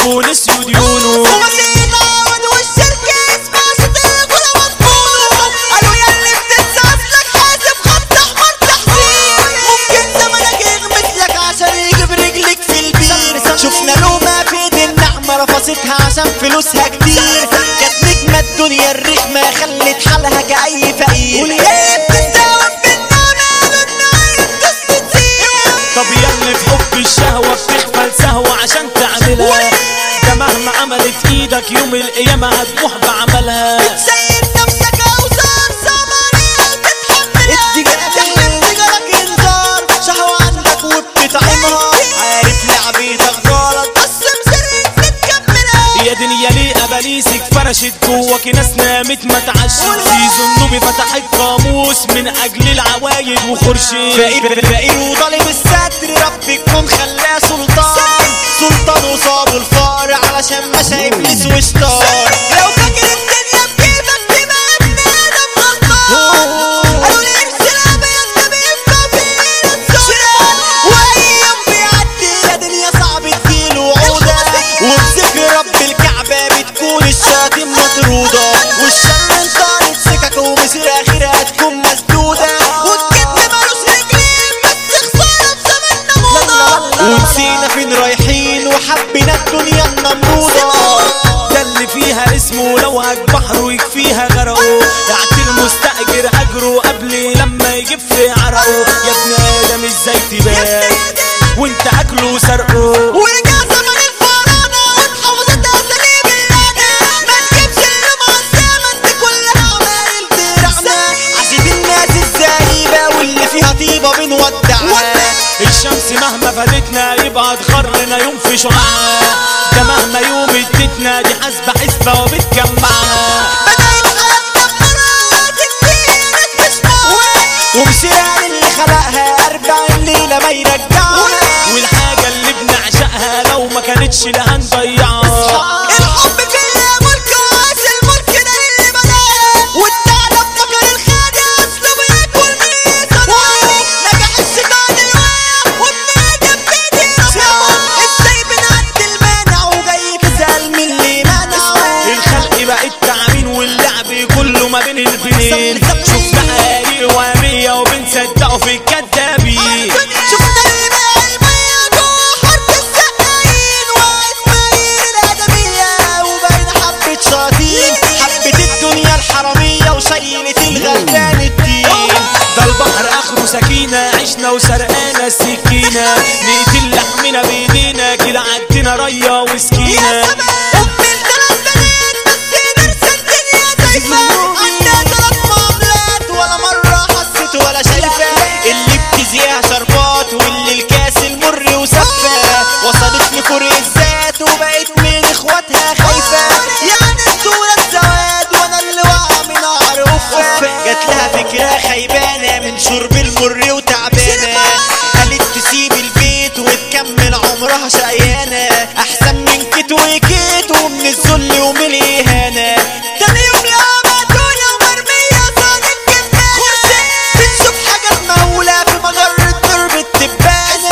ونسيوا ديونه ومسيح تعود والشركة اسمها شتاق ولا مضمونه قالوا ياللي بتنسى اصلك حاسب خط احمر تحذير ممكن زمنك يغمس لك عشان يجيب رجلك في البير شفنا لومة في ايد النعمة رفضتها عشان فلوسها كتير كانت نجمة الدنيا الرخمة خلت حالها كأي فقير وليه بتتزاوج بالنونة بالنونة القصة تزيد طب ياللي في حب الشهوة بتغفل سهوة عشان تعملها ده مهما عملت ايدك يوم القيامة هتبوح بعملها سيد نفسك اوصار صبرية وتتحملها تحمل تجارك انذار شهوة عندك وبتطعمها عارف لعبتك غلط قسم سرك تكملها يا دنيا ليه اباليسك فرشت جواك ناس نامت ما تعشت سيزون نوبي فتحت قاموس من اجل العوايد وخرشين فقير فقير وطالب الستر ربكم خلاه سلطان سلطان وصابه الفار علشان مشى ابليس وشطار لو فاكر الدنيا بكيفك تبقى ابن ادم غلطان قالوا لي ارسل ابيض ده بيبقى في ايد السودان واي يوم بيعدي يا دنيا صعب تجيله عوده وبذكر رب الكعبه بتكون الشياطين مطروده والشر انطارت سكك ومصير اخرها تكون مسدوده والكذب مالوش رجلين بس خساره في زماننا موضه ونسينا فين رايحين وحبينا الدنيا النمروده ده اللي فيها اسمه لو هج بحره يكفيها غرقه يعطي المستأجر اجره قبل لما يجيب في عرقه يا ابن ادم ازاي تبان وانت اكله وسرقه ورجع زمن الفراعنة واتحفظت أساليب اللعنة ما تجيبش اللي مع الزمن دي كلها عمايل ترعنا عشان الناس الزريبة واللي فيها طيبة بنودعها الشمس مهما فاتتنا يبقى تخرنا يوم في شعاع ده مهما يوم ادتنا دي حاسبة حسبة وبتجمعها بداية حياتنا بمرات كتير مش موت ومسيرها للي خلقها أربعين ليلة ما يرجعها والحاجة اللي بنعشقها لو ما كانتش لا هنضيعها الحب في الله ملك وعاش الملك ده اللي بداها والثعلب فكر الخادع اصله بياكل من صنعه نجح الشيطان الواقع وبنادم بيدي ربنا ازاي بنعدي المانع وجاي تسأل من اللي منعه الخلق بقت تعبين واللعب كله ما بين البنين شفنا حقايق وهمية وبنصدقوا في الكدابين شفنا اللي بقى المية جوه حرب السقايين وقت مايل الأدمية وبين حبة شياطين حبة الدنيا الحرامية وشيلة الغلبان الدين ده البحر اخره سكينة عشنا وسرقانا السكينة نقتل لحمنا بايدينا كده عدينا ريا وسكينة يا سبب أم الثلاث بنات بس نرسى الدنيا زيفة عندها ثلاث معاملات ولا مرة حست ولا شايفة اللي بتزيها شربات واللي الكاس المر وسفة وصلت لفرق الذات وبقت من اخواتها خايفة يعني الصورة السواد وانا اللي واقع من نار وفة جات لها فكرة خيبانة من شرب المر وتعبانة قالت تسيب البيت وتكمل عمرها شقيانة أحسن من كت وكيت ومن الذل ومن الإهانة تاني يوم لقاها مقتولة ومرمية صادق جنانة بتشوف حاجات مهولة في مجرة درب التبانة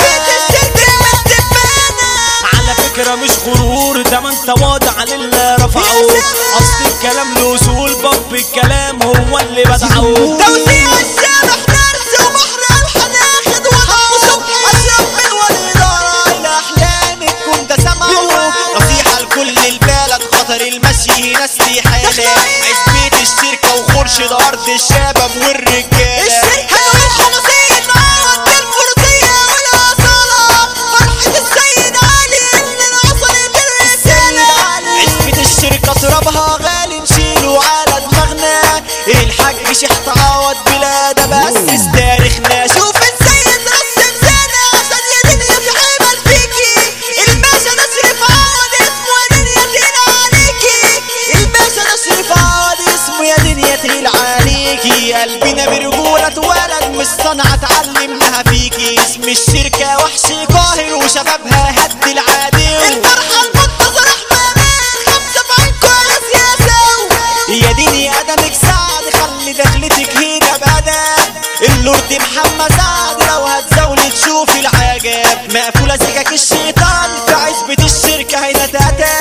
التبانة على فكرة مش غرور ده ما انت واضع للي رفعه اصل الكلام له اصول باب الكلام هو اللي بدعه توزيع السامح درس وبحر الحناخد وحق صبح اشرب من والإدارة إلى أحلامك كنت سمعه نصيحة لكل البلد خطر المشي هنا استحالة عزبة الشركة وخرشد أرض الشباب والرجالة هنقول خمسين عاد الفروسية والأصالة فرحة السيد علي إننا وصلت الرسالة عزبة الشركة ترابها غالي نشيله على دماغنا الحاج شيخ تعوض بلا ده بس تاريخنا شوف السيد رسم سنة عشان يا دنيا في حمل فيكي الباشا ده شريف عوض اسمه يا دنيا تقيل عليكي الباشا ده شريف عوض اسمه يا دنيا تقيل عليكي قلبنا برجولة اتولد مش صنعة اتعلمناها فيكي اسم الشركة وحش قاهر وشبابها هد العادي الفرحة المنتظرة احمامين خمسة في عينكوا على سياسة يا ديني ادمك سعد خلي دخلتك هنا بأدب اللورد محمد سعد لو هتزاولي تشوفي العجب مقفولة سكك الشيطان في عزبة الشركة هنا تأتى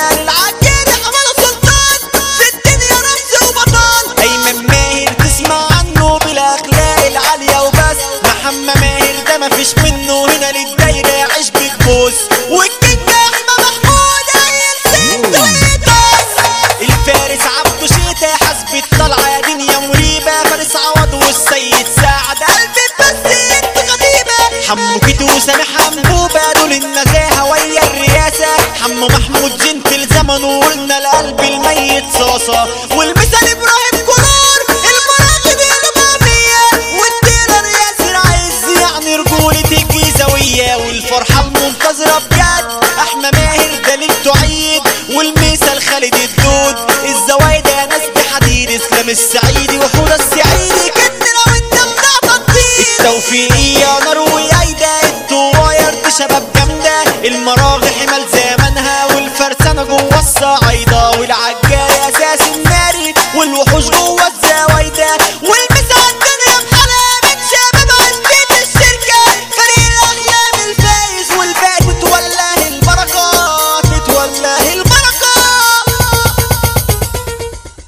مية صاصة والمثال ابراهيم كرار المراغب الامامية والديلر ياسر عز يعني رجولة الجيزاوية والفرحة المنتظرة بجد احمى ماهر دليل تعيد والمثال خالد الدود الزوايد يا ناس بحديد اسلام السعيدي وحوده السعيدي كدنا وانت بتاع تطبيق التوفيقية نار ويايدة الطواير دي شباب جامدة المراغي حمل زمانها والفرسانة جوه الصعايدة والعجال اساس الناري والوحوش جوه